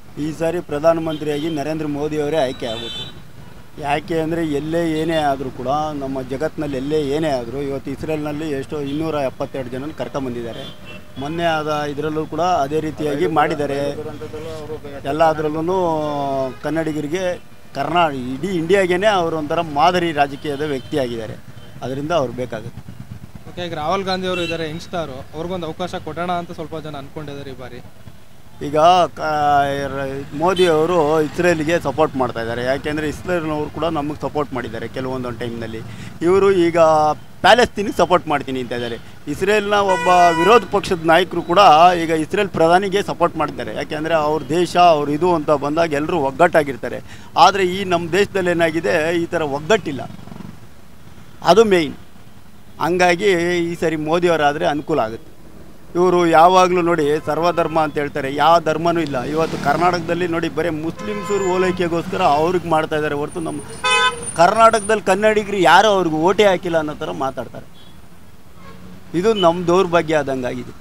ಈ ಸಾರಿ ಪ್ರಧಾನಮಂತ್ರಿಯಾಗಿ ನರೇಂದ್ರ ಮೋದಿಯವರೇ ಆಯ್ಕೆ ಆಗಬೇಕು ಯಾಕೆ ಅಂದರೆ ಎಲ್ಲೇ ಏನೇ ಆದರೂ ಕೂಡ ನಮ್ಮ ಜಗತ್ತಿನಲ್ಲಿ ಎಲ್ಲೇ ಏನೇ ಆದರೂ ಇವತ್ತು ಇಸ್ರೇಲ್ನಲ್ಲಿ ಎಷ್ಟೋ ಇನ್ನೂರ ಎಪ್ಪತ್ತೆರಡು ಜನ ಕರ್ಕೊಂಬಂದಿದ್ದಾರೆ ಮೊನ್ನೆ ಆದ ಇದರಲ್ಲೂ ಕೂಡ ಅದೇ ರೀತಿಯಾಗಿ ಮಾಡಿದ್ದಾರೆ ಎಲ್ಲದರಲ್ಲೂ ಕನ್ನಡಿಗರಿಗೆ ಕರ್ನಾ ಇಡೀ ಇಂಡಿಯಾಗೇನೆ ಅವರು ಒಂಥರ ಮಾದರಿ ರಾಜಕೀಯದ ವ್ಯಕ್ತಿಯಾಗಿದ್ದಾರೆ ಅದರಿಂದ ಅವ್ರು ಬೇಕಾಗುತ್ತೆ ಓಕೆ ಈಗ ರಾಹುಲ್ ಗಾಂಧಿ ಅವರು ಇದ್ದಾರೆ ಯಂಗ್ಸ್ಟಾರು ಅವ್ರಿಗೊಂದು ಅವಕಾಶ ಕೊಡೋಣ ಅಂತ ಸ್ವಲ್ಪ ಜನ ಅನ್ಕೊಂಡಿದ್ದಾರೆ ಈ ಬಾರಿ ಈಗ ಕ ರ- ಮೋದಿಯವರು ಇಸ್ರೇಲ್ಗೆ ಸಪೋರ್ಟ್ ಮಾಡ್ತಾ ಇದ್ದಾರೆ ಯಾಕೆಂದರೆ ಇಸ್ರೇಲ್ನವರು ಕೂಡ ನಮಗೆ ಸಪೋರ್ಟ್ ಮಾಡಿದ್ದಾರೆ ಕೆಲವೊಂದೊಂದು ಟೈಮ್ನಲ್ಲಿ ಇವರು ಈಗ ಪ್ಯಾಲೆಸ್ತೀನಿಗೆ ಸಪೋರ್ಟ್ ಮಾಡ್ತೀನಿ ಅಂತ ಇದ್ದಾರೆ ಇಸ್ರೇಲ್ನ ಒಬ್ಬ ವಿರೋಧ ಪಕ್ಷದ ನಾಯಕರು ಕೂಡ ಈಗ ಇಸ್ರೇಲ್ ಪ್ರಧಾನಿಗೆ ಸಪೋರ್ಟ್ ಮಾಡಿದ್ದಾರೆ ಯಾಕೆಂದರೆ ಅವ್ರ ದೇಶ ಅವ್ರ ಇದು ಅಂತ ಬಂದಾಗ ಎಲ್ಲರೂ ಒಗ್ಗಟ್ಟಾಗಿರ್ತಾರೆ ಆದರೆ ಈ ನಮ್ಮ ದೇಶದಲ್ಲಿ ಏನಾಗಿದೆ ಈ ಥರ ಒಗ್ಗಟ್ಟಿಲ್ಲ ಅದು ಮೇಯ್ನ್ ಹಂಗಾಗಿ ಈ ಸರಿ ಮೋದಿಯವರಾದರೆ ಅನುಕೂಲ ಆಗುತ್ತೆ ಇವರು ಯಾವಾಗಲೂ ನೋಡಿ ಸರ್ವಧರ್ಮ ಅಂತ ಹೇಳ್ತಾರೆ ಯಾವ ಧರ್ಮನೂ ಇಲ್ಲ ಇವತ್ತು ಕರ್ನಾಟಕದಲ್ಲಿ ನೋಡಿ ಬರೀ ಮುಸ್ಲಿಮ್ಸರು ಓಲೈಕೆಗೋಸ್ಕರ ಅವ್ರಿಗೆ ಮಾಡ್ತಾ ಇದ್ದಾರೆ ಹೊರತು ನಮ್ಮ ಕರ್ನಾಟಕದಲ್ಲಿ ಕನ್ನಡಿಗರು ಯಾರೂ ಅವ್ರಿಗೆ ಓಟೇ ಹಾಕಿಲ್ಲ ಅನ್ನೋ ಥರ ಮಾತಾಡ್ತಾರೆ ಇದು ನಮ್ಮ ದೌರ್ಭಾಗ್ಯ ಆದಂಗಾಗಿದೆ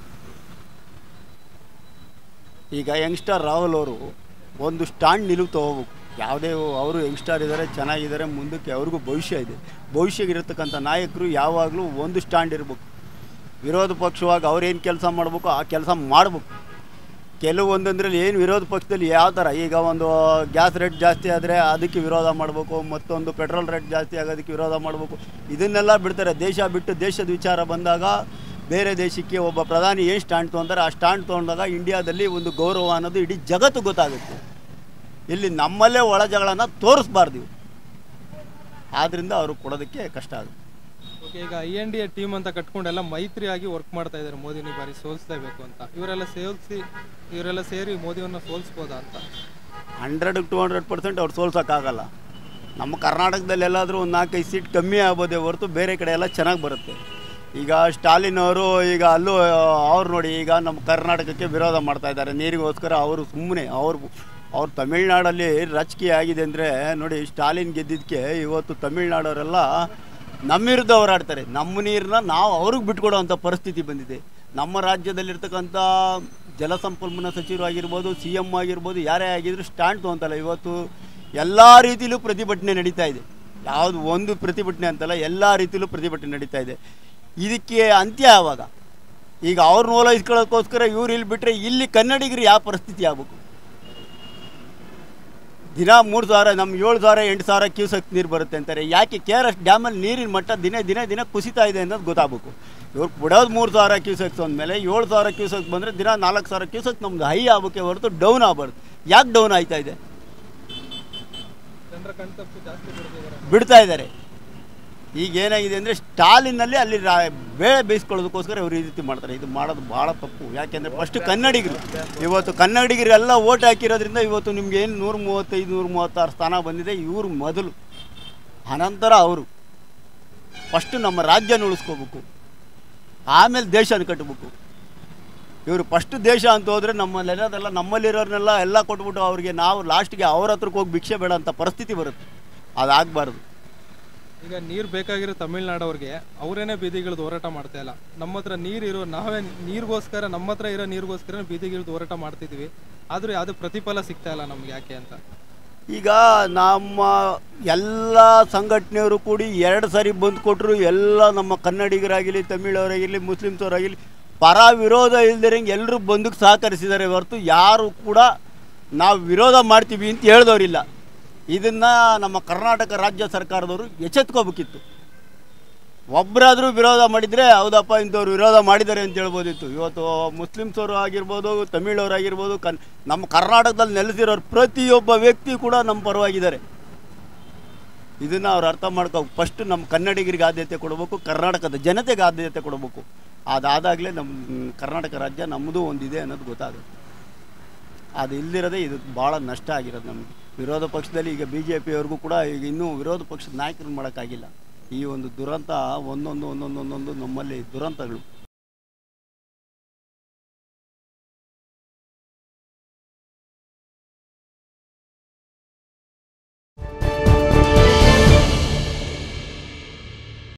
ಈಗ ಯಂಗ್ಸ್ಟರ್ ರಾಹುಲ್ ಅವರು ಒಂದು ಸ್ಟ್ಯಾಂಡ್ ನಿಲುವು ತಗೋಬೇಕು ಯಾವುದೇ ಅವರು ಯಂಗ್ಸ್ಟರ್ ಇದ್ದಾರೆ ಚೆನ್ನಾಗಿದ್ದಾರೆ ಮುಂದಕ್ಕೆ ಅವ್ರಿಗೂ ಭವಿಷ್ಯ ಇದೆ ಭವಿಷ್ಯಗಿರತಕ್ಕಂಥ ನಾಯಕರು ಯಾವಾಗಲೂ ಒಂದು ಸ್ಟ್ಯಾಂಡ್ ಇರಬೇಕು ವಿರೋಧ ಪಕ್ಷವಾಗಿ ಅವ್ರೇನು ಕೆಲಸ ಮಾಡಬೇಕು ಆ ಕೆಲಸ ಮಾಡಬೇಕು ಕೆಲವೊಂದಂದ್ರಲ್ಲಿ ಏನು ವಿರೋಧ ಪಕ್ಷದಲ್ಲಿ ಯಾವ ಥರ ಈಗ ಒಂದು ಗ್ಯಾಸ್ ರೇಟ್ ಜಾಸ್ತಿ ಆದರೆ ಅದಕ್ಕೆ ವಿರೋಧ ಮಾಡಬೇಕು ಮತ್ತೊಂದು ಪೆಟ್ರೋಲ್ ರೇಟ್ ಜಾಸ್ತಿ ಆಗೋದಕ್ಕೆ ವಿರೋಧ ಮಾಡಬೇಕು ಇದನ್ನೆಲ್ಲ ಬಿಡ್ತಾರೆ ದೇಶ ಬಿಟ್ಟು ದೇಶದ ವಿಚಾರ ಬಂದಾಗ ಬೇರೆ ದೇಶಕ್ಕೆ ಒಬ್ಬ ಪ್ರಧಾನಿ ಏನು ಸ್ಟ್ಯಾಂಡ್ ತೊಗೊಂತಾರೆ ಆ ಸ್ಟ್ಯಾಂಡ್ ತೊಗೊಂಡಾಗ ಇಂಡಿಯಾದಲ್ಲಿ ಒಂದು ಗೌರವ ಅನ್ನೋದು ಇಡೀ ಜಗತ್ತು ಗೊತ್ತಾಗುತ್ತೆ ಇಲ್ಲಿ ನಮ್ಮಲ್ಲೇ ಒಳ ಜಗಳನ ತೋರಿಸ್ಬಾರ್ದು ಇವು. ಆದ್ರಿಂದ ಅವರು ಕೊಡೋದಕ್ಕೆ ಕಷ್ಟ ಆಗುತ್ತೆ ಓಕೆ ಈಗ I N D A team ಅಂತ ಕಟ್ಕೊಂಡೆಲ್ಲ ಮೈತ್ರಿಯಾಗಿ ವರ್ಕ್ ಮಾಡ್ತಾ ಇದ್ದಾರೆ ಮೋದಿನ ಈ ಬಾರಿ ಸೋಲಿಸಲೇಬೇಕು ಅಂತ ಇವರೆಲ್ಲ ಸೇರಿಸಿ ಇವರೆಲ್ಲ ಸೇರಿ ಮೋದಿಯನ್ನ ಸೋಲಿಸ್ಬೋದಾ ಅಂತ ಹಂಡ್ರೆಡ್ ಟು ಹಂಡ್ರೆಡ್ ಪರ್ಸೆಂಟ್ ಅವ್ರು ಸೋಲ್ಸೋಕ್ಕಾಗಲ್ಲ ನಮ್ಮ ಕರ್ನಾಟಕದಲ್ಲಿ ಎಲ್ಲಾದರೂ ಒಂದು ನಾಲ್ಕೈದು ಸೀಟ್ ಕಮ್ಮಿ ಆಗ್ಬೋದೇ ಹೊರತು ಬೇರೆ ಕಡೆ ಎಲ್ಲ ಚೆನ್ನಾಗಿ ಬರುತ್ತೆ ಈಗ ಸ್ಟಾಲಿನ್ ಅವರು ಈಗ ಅಲ್ಲೂ ಅವ್ರು ನೋಡಿ ಈಗ ನಮ್ಮ ಕರ್ನಾಟಕಕ್ಕೆ ವಿರೋಧ ಮಾಡ್ತಾ ಇದ್ದಾರೆ ನೀರಿಗೋಸ್ಕರ ಅವರು ಸುಮ್ಮನೆ ಅವ್ರು ಅವ್ರು ತಮಿಳ್ನಾಡಲ್ಲಿ ರಾಜಕೀಯ ಆಗಿದೆ ಅಂದರೆ ನೋಡಿ ಸ್ಟಾಲಿನ್ ಗೆದ್ದಿದ್ದಕ್ಕೆ ಇವತ್ತು ತಮಿಳ್ನಾಡವರೆಲ್ಲ ನಮ್ಮ ವಿರುದ್ಧ ಹೋರಾಡ್ತಾರೆ ನಮ್ಮ ನೀರನ್ನ ನಾವು ಅವ್ರಿಗೆ ಬಿಟ್ಕೊಡೋವಂಥ ಪರಿಸ್ಥಿತಿ ಬಂದಿದೆ ನಮ್ಮ ರಾಜ್ಯದಲ್ಲಿರ್ತಕ್ಕಂಥ ಜಲಸಂಪನ್ಮೂಲ ಸಚಿವರು ಆಗಿರ್ಬೋದು ಸಿ ಎಮ್ ಆಗಿರ್ಬೋದು ಯಾರೇ ಆಗಿದ್ರು ಸ್ಟ್ಯಾಂಡ್ ತೊಗೊಂತಲ್ಲ ಇವತ್ತು ಎಲ್ಲ ರೀತಿಲೂ ಪ್ರತಿಭಟನೆ ನಡೀತಾ ಇದೆ ಯಾವುದು ಒಂದು ಪ್ರತಿಭಟನೆ ಅಂತಲ್ಲ ಎಲ್ಲ ರೀತಿಲೂ ಪ್ರತಿಭಟನೆ ನಡೀತಾ ಇದೆ ಇದಕ್ಕೆ ಅಂತ್ಯ ಯಾವಾಗ ಈಗ ಅವ್ರನ್ನ ಓಲೈಸ್ಕೊಳ್ಳೋಕ್ಕೋಸ್ಕರ ಇವ್ರು ಇಲ್ಲಿ ಬಿಟ್ಟರೆ ಇಲ್ಲಿ ಕನ್ನಡಿಗರು ಯಾವ ಪರಿಸ್ಥಿತಿ ಆಗ್ಬೇಕು ದಿನ ಮೂರು ಸಾವಿರ ನಮ್ಮ ಏಳು ಸಾವಿರ ಎಂಟು ಸಾವಿರ ಕ್ಯೂಸೆಕ್ ನೀರು ಬರುತ್ತೆ ಅಂತಾರೆ ಯಾಕೆ ಕೆ ಆರ್ ಎಸ್ ಡ್ಯಾಮಲ್ಲಿ ನೀರಿನ ಮಟ್ಟ ದಿನೇ ದಿನೇ ದಿನ ಕುಸಿತಾ ಇದೆ ಅನ್ನೋದು ಗೊತ್ತಾಗಬೇಕು ಇವ್ರು ಬಿಡೋದು ಮೂರು ಸಾವಿರ ಕ್ಯೂಸೆಕ್ಸ್ ಅಂದಮೇಲೆ ಏಳು ಸಾವಿರ ಕ್ಯೂಸೆಕ್ ಬಂದರೆ ದಿನ ನಾಲ್ಕು ಸಾವಿರ ಕ್ಯೂಸೆಕ್ ನಮ್ದು ಹೈ ಆಗಬೇಕೆ ಹೊರತು ಡೌನ್ ಆಗಬಾರ್ದು ಯಾಕೆ ಡೌನ್ ಆಯ್ತಾ ಇದೆ ಜನರ ಕಣ್ತಪ್ಪು ಜಾಸ್ತಿ ಬಿಡ್ತಿದ್ದಾರೆ ಬಿಡ್ತಾ ಇದ್ದಾರೆ ಈಗ ಏನಾಗಿದೆ ಅಂದರೆ ಸ್ಟಾಲಿನಲ್ಲಿ ಅಲ್ಲಿ ರಾ ಬೇಳೆ ಬೇಯಿಸ್ಕೊಳ್ಳೋದಕ್ಕೋಸ್ಕರ ಇವರು ಈ ರೀತಿ ಮಾಡ್ತಾರೆ ಇದು ಮಾಡೋದು ಭಾಳ ತಪ್ಪು ಯಾಕೆಂದರೆ ಫಸ್ಟ್ ಕನ್ನಡಿಗರು ಇವತ್ತು ಕನ್ನಡಿಗರೆಲ್ಲ ಓಟ್ ಹಾಕಿರೋದ್ರಿಂದ ಇವತ್ತು ನಿಮ್ಗೆ ಏನು ನೂರ ಮೂವತ್ತೈದು ನೂರ ಮೂವತ್ತಾರು ಸ್ಥಾನ ಬಂದಿದೆ ಇವರು ಮೊದಲು ಅನಂತರ ಅವರು ಫಸ್ಟು ನಮ್ಮ ರಾಜ್ಯನ ಉಳಿಸ್ಕೋಬೇಕು ಆಮೇಲೆ ದೇಶನ ಕಟ್ಟಬೇಕು ಇವರು ಫಸ್ಟ್ ದೇಶ ಅಂತ ಹೋದರೆ ನಮ್ಮಲ್ಲಿರೋದೆಲ್ಲ ನಮ್ಮಲ್ಲಿರೋರ್ನೆಲ್ಲ ಎಲ್ಲ ಕೊಟ್ಬಿಟ್ಟು ಅವ್ರಿಗೆ ನಾವು ಲಾಸ್ಟ್ಗೆ ಅವ್ರ ಹತ್ರಕ್ಕೆ ಹೋಗಿ ಭಿಕ್ಷೆ ಬೇಡ ಅಂತ ಪರಿಸ್ಥಿತಿ ಬರುತ್ತೆ ಅದಾಗಬಾರ್ದು ಈಗ ನೀರು ಬೇಕಾಗಿರೋ ತಮಿಳ್ನಾಡವ್ರಿಗೆ ಅವರೇನೆ ಬೀದಿಗಿಳಿದು ಹೋರಾಟ ಮಾಡ್ತಾ ಇಲ್ಲ ನಮ್ಮ ಹತ್ರ ನೀರು ಇರೋ ನಾವೇ ನೀರಿಗೋಸ್ಕರ ನಮ್ಮ ಹತ್ರ ಇರೋ ನೀರಿಗೋಸ್ಕರ ಬೀದಿಗಿಳಿದು ಹೋರಾಟ ಮಾಡ್ತಿದ್ವಿ ಆದರೂ ಯಾವುದೇ ಪ್ರತಿಫಲ ಸಿಗ್ತಾ ಇಲ್ಲ ನಮ್ಗೆ ಯಾಕೆ ಅಂತ ಈಗ ನಮ್ಮ ಎಲ್ಲ ಸಂಘಟನೆಯವರು ಕೂಡಿ ಎರಡು ಸಾರಿ ಬಂದು ಕೊಟ್ಟರು ಎಲ್ಲ ನಮ್ಮ ಕನ್ನಡಿಗರಾಗಿರಲಿ ತಮಿಳವರಾಗಿರಲಿ ಮುಸ್ಲಿಮ್ಸವರಾಗಿರಲಿ ಪರ ವಿರೋಧ ಇಲ್ದಿರಂಗೆ ಎಲ್ಲರೂ ಬಂದಕ್ಕೆ ಸಹಕರಿಸಿದ್ದಾರೆ ಹೊರತು ಯಾರು ಕೂಡ ನಾವು ವಿರೋಧ ಮಾಡ್ತೀವಿ ಅಂತ ಹೇಳ್ದವ್ರಿಲ್ಲ ಇದನ್ನು ನಮ್ಮ ಕರ್ನಾಟಕ ರಾಜ್ಯ ಸರ್ಕಾರದವರು ಎಚ್ಚೆತ್ಕೋಬೇಕಿತ್ತು ಒಬ್ಬರಾದರೂ ವಿರೋಧ ಮಾಡಿದರೆ ಹೌದಪ್ಪ ಇಂಥವ್ರು ವಿರೋಧ ಮಾಡಿದ್ದಾರೆ ಅಂತ ಹೇಳ್ಬೋದಿತ್ತು ಇವತ್ತು ಮುಸ್ಲಿಮ್ಸವರು ಆಗಿರ್ಬೋದು ತಮಿಳವ್ರು ಆಗಿರ್ಬೋದು ಕನ್ ನಮ್ಮ ಕರ್ನಾಟಕದಲ್ಲಿ ನೆಲೆಸಿರೋರು ಪ್ರತಿಯೊಬ್ಬ ವ್ಯಕ್ತಿ ಕೂಡ ನಮ್ಮ ಪರವಾಗಿದ್ದಾರೆ ಇದನ್ನು ಅವ್ರು ಅರ್ಥ ಮಾಡ್ಕೋ ಫಸ್ಟ್ ನಮ್ಮ ಕನ್ನಡಿಗರಿಗೆ ಆದ್ಯತೆ ಕೊಡಬೇಕು ಕರ್ನಾಟಕದ ಜನತೆಗೆ ಆದ್ಯತೆ ಕೊಡಬೇಕು ಅದಾದಾಗಲೇ ನಮ್ಮ ಕರ್ನಾಟಕ ರಾಜ್ಯ ನಮ್ಮದು ಒಂದಿದೆ ಅನ್ನೋದು ಗೊತ್ತಾಗುತ್ತೆ ಅದು ಇಲ್ದಿರೋದೇ ಇದು ಭಾಳ ನಷ್ಟ ಆಗಿರೋದು ನಮಗೆ ವಿರೋಧ ಪಕ್ಷದಲ್ಲಿ ಈಗ ಬಿ ಜೆ ಪಿಯವ್ರಿಗೂ ಕೂಡ ಈಗ ಇನ್ನೂ ವಿರೋಧ ಪಕ್ಷದ ನಾಯಕರನ್ನ ಮಾಡೋಕ್ಕಾಗಿಲ್ಲ ಈ ಒಂದು ದುರಂತ ಒಂದೊಂದು ಒಂದೊಂದು ಒಂದೊಂದು ನಮ್ಮಲ್ಲಿ ದುರಂತಗಳು